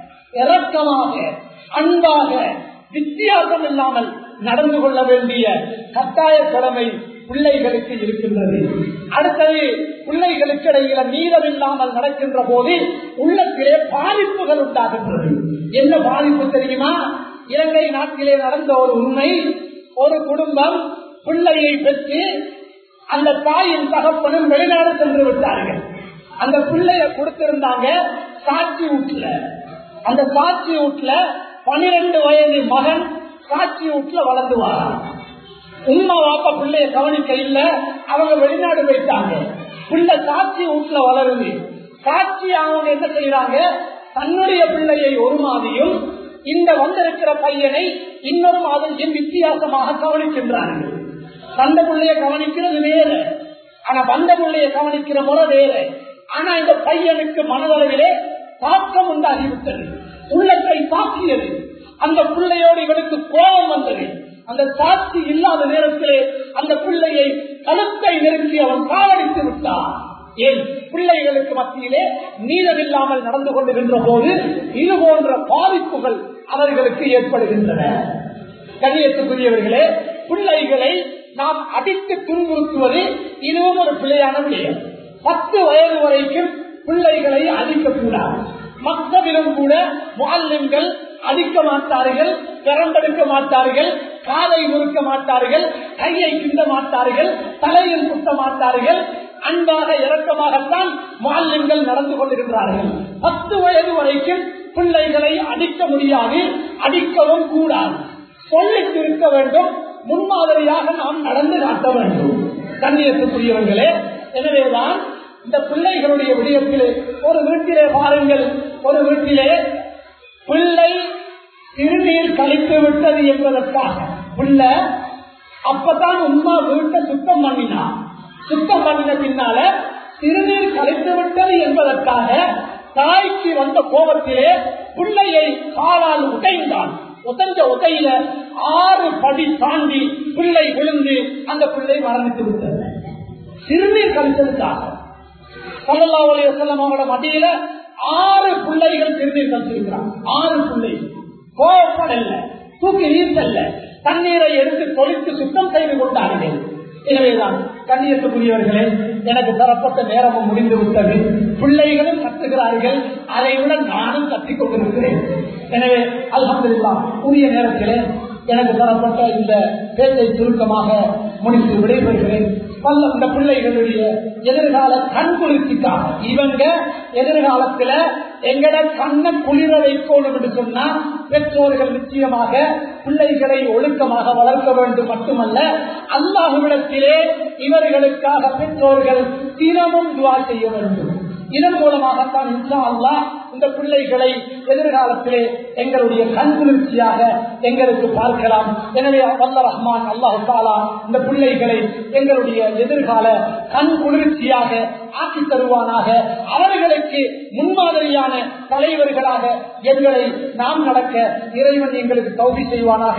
Speaker 2: இரக்கமாக அன்பாக வித்தியாசம் இல்லாமல் நடந்து கொள்ள வேண்டிய கட்டாய கடமை பிள்ளைகளுக்கு இருக்கின்றது அடுத்தது பிள்ளைகளுக்கு இடையில நீதம் இல்லாமல் நடக்கின்ற போது உள்ளத்திலே பாதிப்புகள் உண்டாகின்றது என்ன பாதிப்பு தெரியுமா இலங்கை நாட்டிலே நடந்த ஒரு உண்மை ஒரு குடும்பம் பிள்ளையை பெற்று அந்த தாயின் தகப்பனும் வெளிநாடு சென்று விட்டார்கள் அந்த பிள்ளைய கொடுத்திருந்தாங்க சாட்சி வீட்டுல அந்த சாட்சி வீட்டுல பனிரெண்டு வயது மகன் சாட்சி வீட்டுல வளர்ந்து வரான் உண்மை வாப்ப பிள்ளைய கவனிக்க இல்ல அவங்க வெளிநாடு போயிட்டாங்க பிள்ளை சாட்சி வீட்டுல வளருது சாட்சி அவங்க என்ன செய்யறாங்க தன்னுடைய பிள்ளையை ஒரு மாதிரியும் இந்த வந்திருக்கிற பையனை இன்னொரு மாதிரியும் வித்தியாசமாக கவனிக்கின்றார்கள் தந்த பிள்ளைய கவனிக்கிறது வேறு ஆனா வந்த பிள்ளைய கவனிக்கிற முறை வேறு ஆனா இந்த பையனுக்கு மனதளவிலே தாக்கம் உண்டாகிவிட்டது உள்ளத்தை தாக்கியது அந்த பிள்ளையோடு இவனுக்கு கோபம் வந்தது அந்த சாட்சி இல்லாத நேரத்திலே அந்த பிள்ளையை கழுத்தை நெருக்கி அவன் காவடித்து விட்டான் ஏன் பிள்ளைகளுக்கு மத்தியிலே நீதமில்லாமல் நடந்து கொள்ளுகின்ற போது இது போன்ற பாதிப்புகள் அவர்களுக்கு ஏற்படுகின்றன கண்ணியத்துக்குரியவர்களே பிள்ளைகளை நாம் அடித்து துன்புறுத்துவது இதுவும் ஒரு பிள்ளையான விடயம் பத்து வயது வரைக்கும் பிள்ளைகளை அடிக்கக்கூடாது மக்களிடம் கூட மாநிலங்கள் அடிக்க மாட்டார்கள் திறந்தெடுக்க மாட்டார்கள் காலை முறுக்க மாட்டார்கள் கையை கிண்ட மாட்டார்கள் தலையில் குத்த மாட்டார்கள் அன்பாக இறக்கமாகத்தான் மாநிலங்கள் நடந்து கொண்டிருக்கிறார்கள் பத்து வயது வரைக்கும் பிள்ளைகளை அடிக்க முடியாது அடிக்கவும் கூடாது சொல்லிட்டு இருக்க வேண்டும் முன்மாதிரியாக நாம் நடந்து காட்ட வேண்டும் கண்ணியத்துக்குரியவர்களே எனவேதான் இந்த பிள்ளைகளுடைய விடயத்திலே ஒரு வீட்டிலே பாருங்கள் ஒரு வீட்டிலே பிள்ளை சிறுநீர் கழித்து விட்டது என்பதற்காக பிள்ளை அப்பதான் உமா வீட்டை சுத்தம் பண்ணினா சுத்தம் பண்ணின பின்னால சிறுநீர் கழித்து விட்டது என்பதற்காக தாய்க்கு வந்த கோபத்திலே பிள்ளையை காலால் உடைந்தான் உதஞ்ச உதையில ஆறு படி தாண்டி பிள்ளை விழுந்து அந்த பிள்ளை மரணித்து விட்டது சிறுநீர் கழித்ததுக்காக சல்லல்லாவுடைய செல்லமோட மத்தியில ஆறு பிள்ளைகள் சிறுநீர் கழிச்சிருக்கிறான் ஆறு பிள்ளை கோபப்படல தூக்கி வீசல்ல தண்ணீரை எடுத்து தொழித்து சுத்தம் செய்து கொண்டார்கள் எனவேதான் கண்ணியத்துக்குரியவர்களே எனக்கு தரப்பட்ட நேரமும் முடிந்து விட்டது பிள்ளைகளும் கத்துகிறார்கள் அதை விட நானும் கத்திக் கொண்டிருக்கிறேன் எனவே அல்ஹம்துல்லா உரிய நேரத்திலே எனக்கு தரப்பட்ட இந்த பேச்சை சுருக்கமாக முடித்து விடைபெறுகிறேன் பல்ல இந்த பிள்ளைகளுடைய எதிர்கால கண் குளிர்ச்சிக்காக இவங்க எதிர்காலத்துல எங்கட கண்ணை குளிர வைக்கணும் என்று சொன்னா பெற்றோர்கள் நிச்சயமாக பிள்ளைகளை ஒழுக்கமாக வளர்க்க வேண்டும் மட்டுமல்ல அல்லாஹுவிடத்திலே இவர்களுக்காக பெற்றோர்கள் தினமும் துவா செய்ய வேண்டும் இதன் மூலமாகத்தான் இன்ஷா அல்லா இந்த பிள்ளைகளை எதிர்காலத்திலே எங்களுடைய கண் குளிர்ச்சியாக எங்களுக்கு பார்க்கலாம் எனவே வல்ல ரஹ்மான் அல்லாஹு தாலா இந்த பிள்ளைகளை எங்களுடைய எதிர்கால கண் குளிர்ச்சியாக ஆக்கி தருவானாக அவர்களுக்கு முன்மாதிரியான தலைவர்களாக எங்களை நாம் நடக்க இறைவன் எங்களுக்கு தௌதி செய்வானாக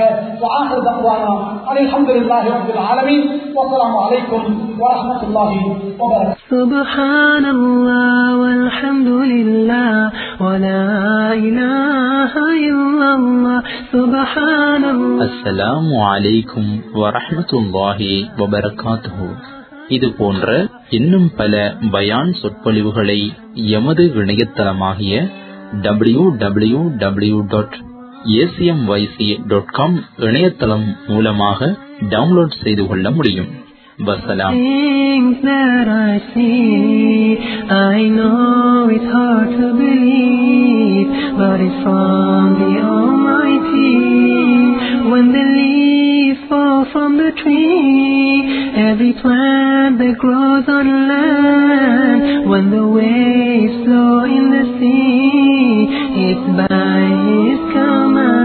Speaker 2: அலமதுல்லாஹி ரபில் ஆலமீன் வஸ்ஸலாமு அலைக்கும் வரஹ்மத்துல்லாஹி வபரகாத்துஹு
Speaker 3: سبحان الله والحمد لله ولا إله إلا الله سبحان الله
Speaker 4: அஸ்ஸலாமு அலைக்கும் வரஹ்மத்துல்லாஹி வபரகாத்துஹு இது போன்ற இன்னும் பல பயான் சொற்பொழிவுகளை எமது இணையதளமாகிய W W W dot A C M Y C dot com இணையதளம் மூலமாக டவுன்லோட் செய்து கொள்ள முடியும் வசலாம்
Speaker 3: Things that I see, I know it's hard to believe, but it's from the Almighty. When the leaves fall from the tree, every plant that grows on land, when the waves flow in the sea, it's by His command.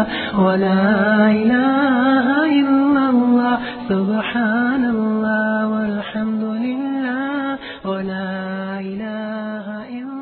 Speaker 3: ولا إله إلا الله سبحان الله والحمد لله ولا إله إلا